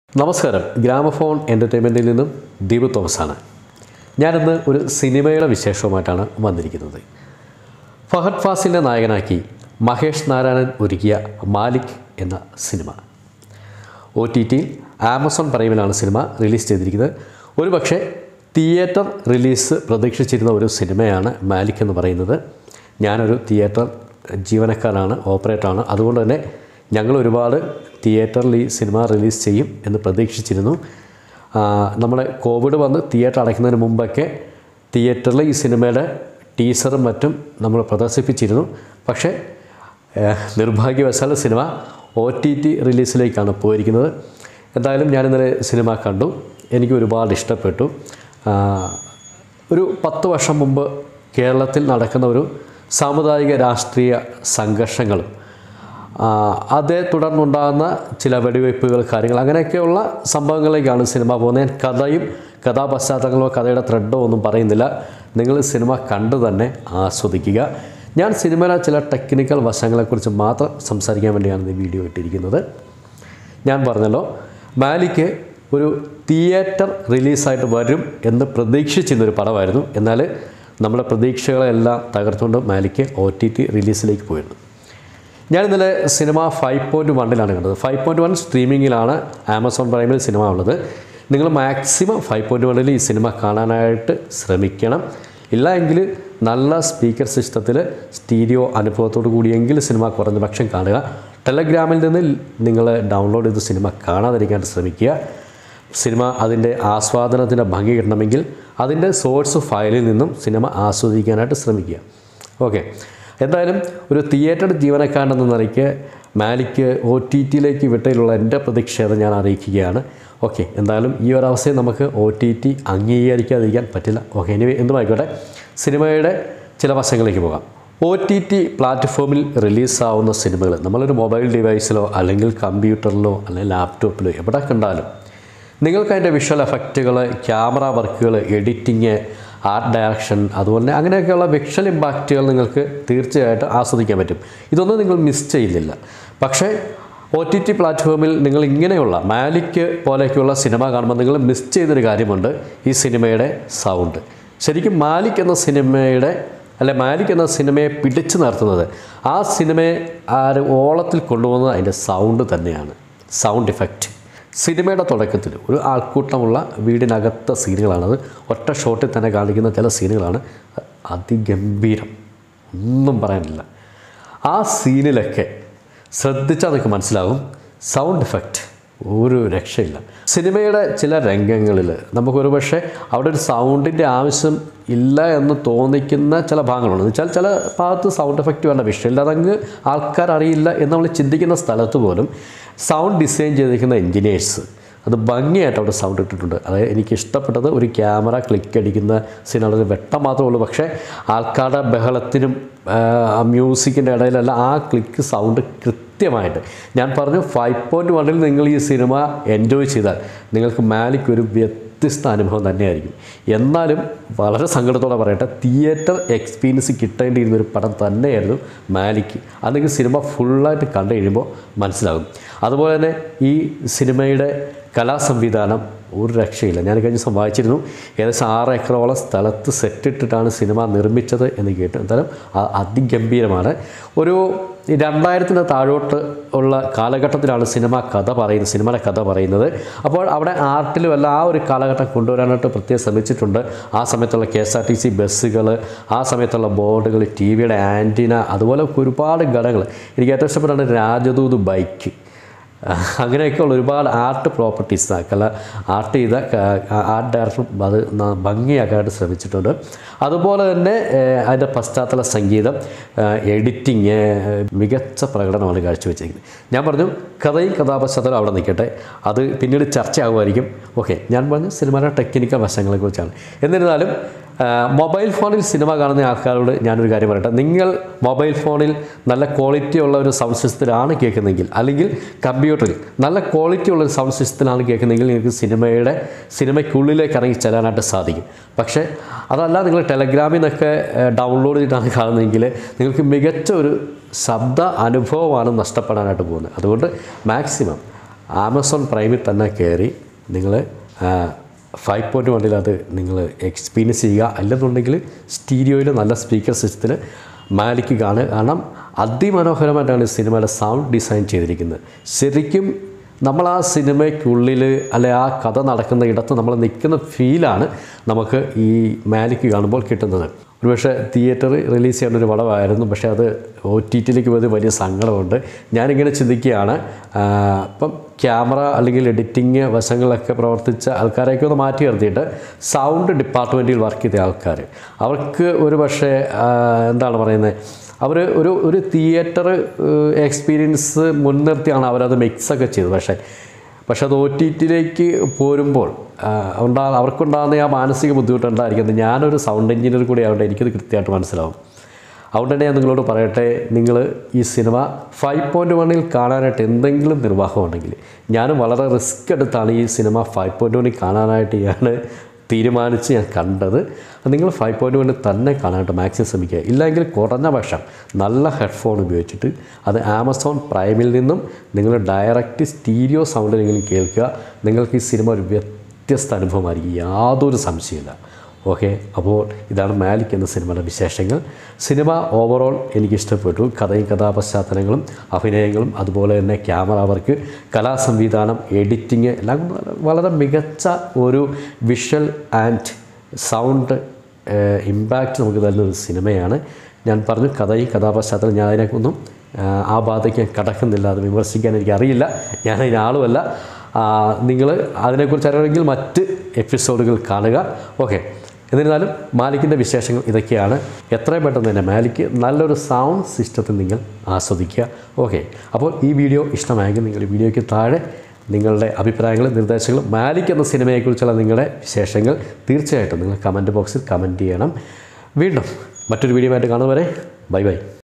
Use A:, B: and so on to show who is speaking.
A: നമസ്കാരം ഗ്രാമഫോൺ എൻ്റർടൈൻമെൻറ്റിൽ നിന്നും ദീപു തോമസാണ് ഞാനിന്ന് ഒരു സിനിമയുടെ വിശേഷവുമായിട്ടാണ് വന്നിരിക്കുന്നത് ഫഹദ് ഫാസിലിനെ നായകനാക്കി മഹേഷ് നാരായണൻ ഒരുക്കിയ മാലിക് എന്ന സിനിമ ഒ ടി ടിയിൽ ആമസോൺ പ്രൈമിലാണ് സിനിമ റിലീസ് ചെയ്തിരിക്കുന്നത് ഒരു പക്ഷേ തിയേറ്റർ റിലീസ് പ്രതീക്ഷിച്ചിരുന്ന ഒരു സിനിമയാണ് മാലിക് എന്ന് പറയുന്നത് ഞാനൊരു തിയേറ്റർ ജീവനക്കാരനാണ് ഓപ്പറേറ്ററാണ് അതുകൊണ്ട് തന്നെ ഞങ്ങൾ ഒരുപാട് തിയേറ്ററിൽ ഈ സിനിമ റിലീസ് ചെയ്യും എന്ന് പ്രതീക്ഷിച്ചിരുന്നു ആ, നമ്മുടെ കോവിഡ് വന്ന് തിയേറ്റർ അടയ്ക്കുന്നതിന് മുമ്പൊക്കെ തിയേറ്ററിൽ ഈ സിനിമയുടെ ടീസറും മറ്റും നമ്മൾ പ്രദർശിപ്പിച്ചിരുന്നു പക്ഷേ ഏഹ്, നിർഭാഗ്യവശാൽ സിനിമ ഒ ടി ടി റിലീസിലേക്കാണ് പോയിരിക്കുന്നത് എന്തായാലും ഞാൻ ഇന്നലെ സിനിമ കണ്ടു എനിക്ക് ഒരുപാട് ഇഷ്ടപ്പെട്ടു ആ, ഒരു പത്ത് വർഷം മുമ്പ് കേരളത്തിൽ നടക്കുന്ന ഒരു സാമുദായിക രാഷ്ട്രീയ സംഘർഷങ്ങളും ആ, അതേ തുടർന്നുണ്ടാകുന്ന ചില വെടിവയ്പ്പുകൾ കാര്യങ്ങൾ അങ്ങനെയൊക്കെയുള്ള സംഭവങ്ങളിലേക്കാണ് സിനിമ പോകുന്നത് ഞാൻ കഥയും കഥാപശ്ചാത്തലങ്ങളോ കഥയുടെ ത്രെഡോ ഒന്നും പറയുന്നില്ല നിങ്ങൾ സിനിമ കണ്ടു തന്നെ ആസ്വദിക്കുക ഞാൻ സിനിമയിലെ ചില ടെക്നിക്കൽ വശങ്ങളെക്കുറിച്ച് മാത്രം സംസാരിക്കാൻ വേണ്ടിയാണ് ഈ വീഡിയോ ഇട്ടിരിക്കുന്നത് ഞാൻ പറഞ്ഞല്ലോ മാലിക്ക് ഒരു തിയേറ്റർ റിലീസായിട്ട് വരും എന്ന് പ്രതീക്ഷിച്ചിരുന്നൊരു പടമായിരുന്നു എന്നാൽ നമ്മുടെ പ്രതീക്ഷകളെല്ലാം തകർത്തുകൊണ്ട് മാലിക്ക് ഒ ടി ടി റിലീസിലേക്ക് പോയിരുന്നു ഞാൻ ഇന്നലെ സിനിമ ഫൈവ് പോയിൻറ്റ് വണ്ണിലാണ് കണ്ടത് ഫൈവ് പോയിൻറ്റ് വൺ സ്ട്രീമിങ്ങിലാണ് ആമസോൺ പ്രൈമിൽ സിനിമ ഉള്ളത് നിങ്ങൾ മാക്സിമം ഫൈവ് പോയിൻറ്റ് വണ്ണിൽ ഈ സിനിമ കാണാനായിട്ട് ശ്രമിക്കണം ഇല്ല എങ്കിൽ നല്ല സ്പീക്കർ സിസ്റ്റത്തിൽ സ്റ്റീരിയോ അനുഭവത്തോടു കൂടിയെങ്കിൽ സിനിമ കുറഞ്ഞ പക്ഷം കാണുക ടെലഗ്രാമിൽ നിന്ന് നിങ്ങൾ ഡൗൺലോഡ് ചെയ്ത് സിനിമ കാണാതിരിക്കാൻ ശ്രമിക്കുക സിനിമ അതിൻ്റെ ആസ്വാദനത്തിൻ്റെ ഭംഗി കിട്ടണമെങ്കിൽ അതിൻ്റെ സോഴ്സ് ഫയലിൽ നിന്നും സിനിമ ആസ്വദിക്കാനായിട്ട് ശ്രമിക്കുക ഓക്കെ എന്തായാലും ഒരു തിയേറ്റർ ജീവനക്കാരൻ എന്ന നിലയ്ക്ക് മാലിക്ക് ഒ ടി ടിയിലേക്ക് വിട്ടതിലുള്ള എൻ്റെ പ്രതിഷേധം ഞാൻ അറിയിക്കുകയാണ് ഓക്കെ എന്തായാലും ഈ ഒരു അവസ്ഥയെ നമുക്ക് ഒ ടി ടി അംഗീകരിക്കാതിരിക്കാൻ പറ്റില്ല ഓക്കെ ഇനി എന്തുമായിക്കോട്ടെ സിനിമയുടെ ചില വശങ്ങളിലേക്ക് പോകാം ഒ ടി ടി പ്ലാറ്റ്ഫോമിൽ റിലീസാവുന്ന സിനിമകൾ നമ്മളൊരു മൊബൈൽ ഡിവൈസിലോ അല്ലെങ്കിൽ കമ്പ്യൂട്ടറിലോ അല്ലെങ്കിൽ ലാപ്ടോപ്പിലോ എവിടെ കണ്ടാലും നിങ്ങൾക്ക് അതിൻ്റെ വിഷ്വൽ എഫക്റ്റുകൾ ക്യാമറ വർക്കുകൾ എഡിറ്റിങ് ആർട്ട് ഡയറക്ഷൻ അതുപോലെ തന്നെ അങ്ങനെയൊക്കെയുള്ള വിഷ്വൽ ഇമ്പാക്റ്റുകൾ നിങ്ങൾക്ക് തീർച്ചയായിട്ടും ആസ്വദിക്കാൻ പറ്റും ഇതൊന്നും നിങ്ങൾ മിസ് ചെയ്യുന്നില്ല പക്ഷേ ഒ ടി ടി പ്ലാറ്റ്ഫോമിൽ നിങ്ങൾ ഇങ്ങനെയുള്ള മാലിക്ക് പോലെയൊക്കെയുള്ള സിനിമ കാണുമ്പോൾ നിങ്ങൾ മിസ് ചെയ്തൊരു കാര്യമുണ്ട് ഈ സിനിമയുടെ സൗണ്ട് ശരിക്കും മാലിക് എന്ന സിനിമയുടെ അല്ലെ മാലിക് എന്ന സിനിമയെ പിടിച്ചു നിർത്തുന്നത് ആ സിനിമയെ ആ ഒരു ഓളത്തിൽ കൊണ്ടുപോകുന്നത് അതിൻ്റെ സൗണ്ട് തന്നെയാണ് സൗണ്ട് ഇഫക്റ്റ് സിനിമയുടെ തുടക്കത്തിൽ ഒരു ആൾക്കൂട്ടമുള്ള വീടിനകത്ത സീനുകളാണത് ഒറ്റ ഷോട്ടിൽ തന്നെ കാണിക്കുന്ന ചില സീനുകളാണ് അതിഗംഭീരം ഒന്നും പറയാനില്ല ആ സീനിലൊക്കെ ശ്രദ്ധിച്ചാൽ നിങ്ങൾക്ക് മനസ്സിലാകും സൗണ്ട് ഇഫക്റ്റ് ഒരു രക്ഷയില്ല സിനിമയുടെ ചില രംഗങ്ങളിൽ നമുക്കൊരു പക്ഷേ അവിടെ ഒരു സൗണ്ടിൻ്റെ ആവശ്യം ഇല്ല എന്ന് തോന്നിക്കുന്ന ചില ഭാഗങ്ങളുണ്ട് എന്ന് വെച്ചാൽ ചില ഭാഗത്ത് സൗണ്ട് എഫക്റ്റ് വേണ്ട വിഷയമില്ല അതങ്ങ് ആൾക്കാർ അറിയില്ല എന്ന് നമ്മൾ ചിന്തിക്കുന്ന സ്ഥലത്ത് പോലും സൗണ്ട് ഡിസൈൻ ചെയ്തിരിക്കുന്ന എൻജിനീയേഴ്സ് അത് ഭംഗിയായിട്ട് അവിടെ സൗണ്ട് ഇട്ടിട്ടുണ്ട് അതായത് എനിക്ക് ഇഷ്ടപ്പെട്ടത് ഒരു ക്യാമറ ക്ലിക്ക് അടിക്കുന്ന സീനാണ് ഒരു വെട്ടം മാത്രമേ ഉള്ളൂ പക്ഷേ ആൾക്കാരുടെ ബഹളത്തിനും മ്യൂസിക്കിൻ്റെ ഇടയിലല്ല ആ ക്ലിക്ക് സൗണ്ട് കൃത്യമായിട്ട് ഞാൻ പറഞ്ഞു ഫൈവ് പോയിൻറ്റ് വണ്ണിൽ നിങ്ങൾ ഈ സിനിമ എൻജോയ് ചെയ്താൽ നിങ്ങൾക്ക് മാലിക് ഒരു വ്യത്യസ്ത അനുഭവം തന്നെയായിരിക്കും എന്നാലും വളരെ സങ്കടത്തോടെ പറയട്ടെ തിയേറ്റർ എക്സ്പീരിയൻസ് കിട്ടേണ്ടിയിരുന്ന ഒരു പടം തന്നെയായിരുന്നു മാലിക് അത് നിങ്ങൾക്ക് സിനിമ ഫുള്ളായിട്ട് കണ്ടു കഴിയുമ്പോൾ മനസ്സിലാകും അതുപോലെ തന്നെ ഈ സിനിമയുടെ കലാസംവിധാനം ഒരു രക്ഷയില്ല ഞാൻ കഴിഞ്ഞ ദിവസം വായിച്ചിരുന്നു ഏകദേശം ആറ് ഏക്കറോളം സ്ഥലത്ത് സെറ്റിട്ടിട്ടാണ് സിനിമ നിർമ്മിച്ചത് എന്ന് കേട്ടു എന്തായാലും അ- അതിഗംഭീരമാണ് ഒരു രണ്ടായിരത്തിന് താഴോട്ട് ഉള്ള കാലഘട്ടത്തിലാണ് സിനിമ കഥ പറയുന്നത് സിനിമയുടെ കഥ പറയുന്നത് അപ്പോൾ അവിടെ ആർട്ടിലും എല്ലാം ആ ഒരു കാലഘട്ടം കൊണ്ടുവരാനായിട്ട് പ്രത്യേകം ശ്രമിച്ചിട്ടുണ്ട് ആ സമയത്തുള്ള K S R T C ബസ്സുകൾ ആ സമയത്തുള്ള ബോർഡുകൾ ടി വിയുടെ ആൻറ്റിന അതുപോലെ ഒരുപാട് ഘടകങ്ങൾ എനിക്ക് ഏറ്റവും ഇഷ്ടപ്പെട്ടാണ് രാജദൂത് ബൈക്ക് അങ്ങനെയൊക്കെയുള്ള ഒരുപാട് ആർട്ട് പ്രോപ്പർട്ടീസ് കല ആർട്ട് ചെയ്ത ക- ആർട്ട് ഡയറക്ടർ അത് ന- ഭംഗിയാക്കാനായിട്ട് ശ്രമിച്ചിട്ടുണ്ട് അതുപോലെ തന്നെ ഏഹ്, അതിൻ്റെ പശ്ചാത്തല സംഗീതം എഡിറ്റിങ് മികച്ച പ്രകടനമാണ് കാഴ്ചവെച്ചിരിക്കുന്നത് ഞാൻ പറഞ്ഞു കഥയും കഥാപശ്ചാത്തലം അവിടെ നിൽക്കട്ടെ അത് പിന്നീട് ചർച്ചയാകുമായിരിക്കും ഓക്കെ ഞാൻ പറഞ്ഞു സിനിമയുടെ ടെക്നിക്കൽ വശങ്ങളെക്കുറിച്ചാണ് എന്നിരുന്നാലും ആ, മൊബൈൽ ഫോണിൽ സിനിമ കാണുന്ന ആൾക്കാരോട് ഞാനൊരു കാര്യം പറയട്ടെ നിങ്ങൾ മൊബൈൽ ഫോണിൽ നല്ല ക്വാളിറ്റി ഉള്ള ഒരു സൗണ്ട് സിസ്റ്റത്തിലാണ് കേൾക്കുന്നതെങ്കിൽ അല്ലെങ്കിൽ കമ്പ്യൂട്ടറിൽ നല്ല ക്വാളിറ്റി ഉള്ള ഒരു സൗണ്ട് സിസ്റ്റത്തിലാണ് കേൾക്കുന്നതെങ്കിൽ നിങ്ങൾക്ക് സിനിമയുടെ സിനിമയ്ക്കുള്ളിലേക്ക് ഇറങ്ങി ചെല്ലാനായിട്ട് സാധിക്കും പക്ഷേ അതല്ല നിങ്ങൾ ടെലഗ്രാമിൽ നിന്നൊക്കെ ഡൗൺലോഡ് ചെയ്തിട്ടാണ് കാണുന്നതെങ്കിൽ നിങ്ങൾക്ക് മികച്ച ഒരു ശബ്ദ അനുഭവമാണ് നഷ്ടപ്പെടാനായിട്ട് പോകുന്നത് അതുകൊണ്ട് മാക്സിമം ആമസോൺ പ്രൈമിൽ തന്നെ കയറി നിങ്ങൾ ഫൈവ് പോയിൻറ്റ് വണ്ണിൽ അത് നിങ്ങൾ എക്സ്പീരിയൻസ് ചെയ്യുക അല്ലെന്നുണ്ടെങ്കിൽ സ്റ്റീരിയോയിൽ നല്ല സ്പീക്കർ സിസ്റ്റത്തിൽ മാലിക്ക് കാണുക കാരണം അതിമനോഹരമായിട്ടാണ് ഈ സിനിമയുടെ സൗണ്ട് ഡിസൈൻ ചെയ്തിരിക്കുന്നത് ശരിക്കും നമ്മൾ ആ സിനിമയ്ക്കുള്ളിൽ അല്ലെ ആ കഥ നടക്കുന്ന ഇടത്ത് നമ്മൾ നിൽക്കുന്ന ഫീലാണ് നമുക്ക് ഈ മാലിക്ക് കാണുമ്പോൾ കിട്ടുന്നത് ഒരുപക്ഷെ തിയേറ്റർ റിലീസ് ചെയ്യേണ്ട ഒരു പടമായിരുന്നു പക്ഷേ അത് ഒ ടി ടിയിലേക്ക് പോയത് വലിയ സങ്കടമുണ്ട് ഞാനിങ്ങനെ ചിന്തിക്കുകയാണ് ആ, ഇപ്പം ക്യാമറ അല്ലെങ്കിൽ എഡിറ്റിങ് വശങ്ങളിലൊക്കെ പ്രവർത്തിച്ച ആൾക്കാരെയൊക്കെ ഒന്ന് മാറ്റി നിർത്തിയിട്ട് സൗണ്ട് ഡിപ്പാർട്ട്മെൻറ്റിൽ വർക്ക് ചെയ്ത ആൾക്കാർ അവർക്ക് ഒരു പക്ഷേ ആ, എന്താണ് പറയുന്നത് അവർ ഒരു ഒരു തിയേറ്റർ എക്സ്പീരിയൻസ് മുൻനിർത്തിയാണ് അവരത് മിക്സൊക്കെ ചെയ്തത് പക്ഷേ പക്ഷെ അത് ഒ ടി ടിയിലേക്ക് പോരുമ്പോൾ ആ, ഉണ്ടാ അവർക്കുണ്ടാകുന്ന ആ മാനസിക ബുദ്ധിമുട്ടുണ്ടായിരിക്കുന്നത് ഞാനൊരു സൗണ്ട് എഞ്ചിനീയർ കൂടി ആയതുകൊണ്ട് എനിക്കത് കൃത്യമായിട്ട് മനസ്സിലാവും അതുകൊണ്ട് തന്നെ ഞാൻ നിങ്ങളോട് പറയട്ടെ നിങ്ങൾ ഈ സിനിമ ഫൈവ് പോയിൻറ്റ് വണ്ണിൽ കാണാനായിട്ട് എന്തെങ്കിലും നിർവാഹമുണ്ടെങ്കിൽ ഞാനും വളരെ റിസ്ക് എടുത്താണ് ഈ സിനിമ ഫൈവ് പോയിൻറ്റ് വണ്ണിൽ കാണാനായിട്ട് ഞാൻ തീരുമാനിച്ച് ഞാൻ കണ്ടത് നിങ്ങൾ ഫൈവ് പോയിൻറ്റ് വണ്ണിൽ തന്നെ കാണാനായിട്ട് മാക്സിമം ശ്രമിക്കുക ഇല്ലെങ്കിൽ കുറഞ്ഞ പക്ഷം നല്ല ഹെഡ്ഫോൺ ഉപയോഗിച്ചിട്ട് അത് ആമസോൺ പ്രൈമിൽ നിന്നും നിങ്ങൾ ഡയറക്റ്റ് സ്റ്റീരിയോ സൗണ്ടിലെങ്കിലും കേൾക്കുക നിങ്ങൾക്ക് ഈ സിനിമ ഒരു വ്യത്യസ്ത അനുഭവമായിരിക്കും യാതൊരു സംശയമില്ല ഓക്കെ അപ്പോൾ ഇതാണ് മാലിക് എന്ന സിനിമയുടെ വിശേഷങ്ങൾ സിനിമ ഓവറോൾ എനിക്ക് ഇഷ്ടപ്പെട്ടു കഥയും കഥാപശ്ചാത്തലങ്ങളും അഭിനയങ്ങളും അതുപോലെ തന്നെ ക്യാമറ വർക്ക് കലാസംവിധാനം എഡിറ്റിങ് എല്ലാം കൊണ്ട് വളരെ- വളരെ മികച്ച ഒരു വിഷ്വൽ ആൻഡ് സൗണ്ട് ഇമ്പാക്റ്റ് നമുക്ക് തരുന്ന ഒരു സിനിമയാണ് ഞാൻ പറഞ്ഞു കഥയും കഥാപശ്ചാത്തലം ഞാൻ അതിനൊന്നും ആ ഭാഗത്തേക്ക് ഞാൻ കടക്കുന്നില്ല അത് വിമർശിക്കാൻ എനിക്ക് അറിയില്ല ഞാൻ അതിനാളുമല്ല നിങ്ങൾ അതിനെക്കുറിച്ച് അറിയണമെങ്കിൽ മറ്റ് എപ്പിസോഡുകൾ കാണുക ഓക്കെ എന്നിരുന്നാലും മാലിക്കിൻ്റെ വിശേഷങ്ങൾ ഇതൊക്കെയാണ് എത്രയും പെട്ടെന്ന് തന്നെ മാലിക്ക് നല്ലൊരു സൗണ്ട് സിസ്റ്റത്തിൽ നിങ്ങൾ ആസ്വദിക്കുക ഓക്കെ അപ്പോൾ ഈ വീഡിയോ ഇഷ്ടമായെങ്കിൽ നിങ്ങൾ ഈ വീഡിയോയ്ക്ക് താഴെ നിങ്ങളുടെ അഭിപ്രായങ്ങളും നിർദ്ദേശങ്ങളും മാലിക് എന്ന സിനിമയെക്കുറിച്ചുള്ള നിങ്ങളുടെ വിശേഷങ്ങൾ തീർച്ചയായിട്ടും നിങ്ങൾ കമൻറ്റ് ബോക്സിൽ കമൻറ്റ് ചെയ്യണം വീണ്ടും മറ്റൊരു വീഡിയോ ആയിട്ട് കാണുന്നവരെ ബൈ ബൈ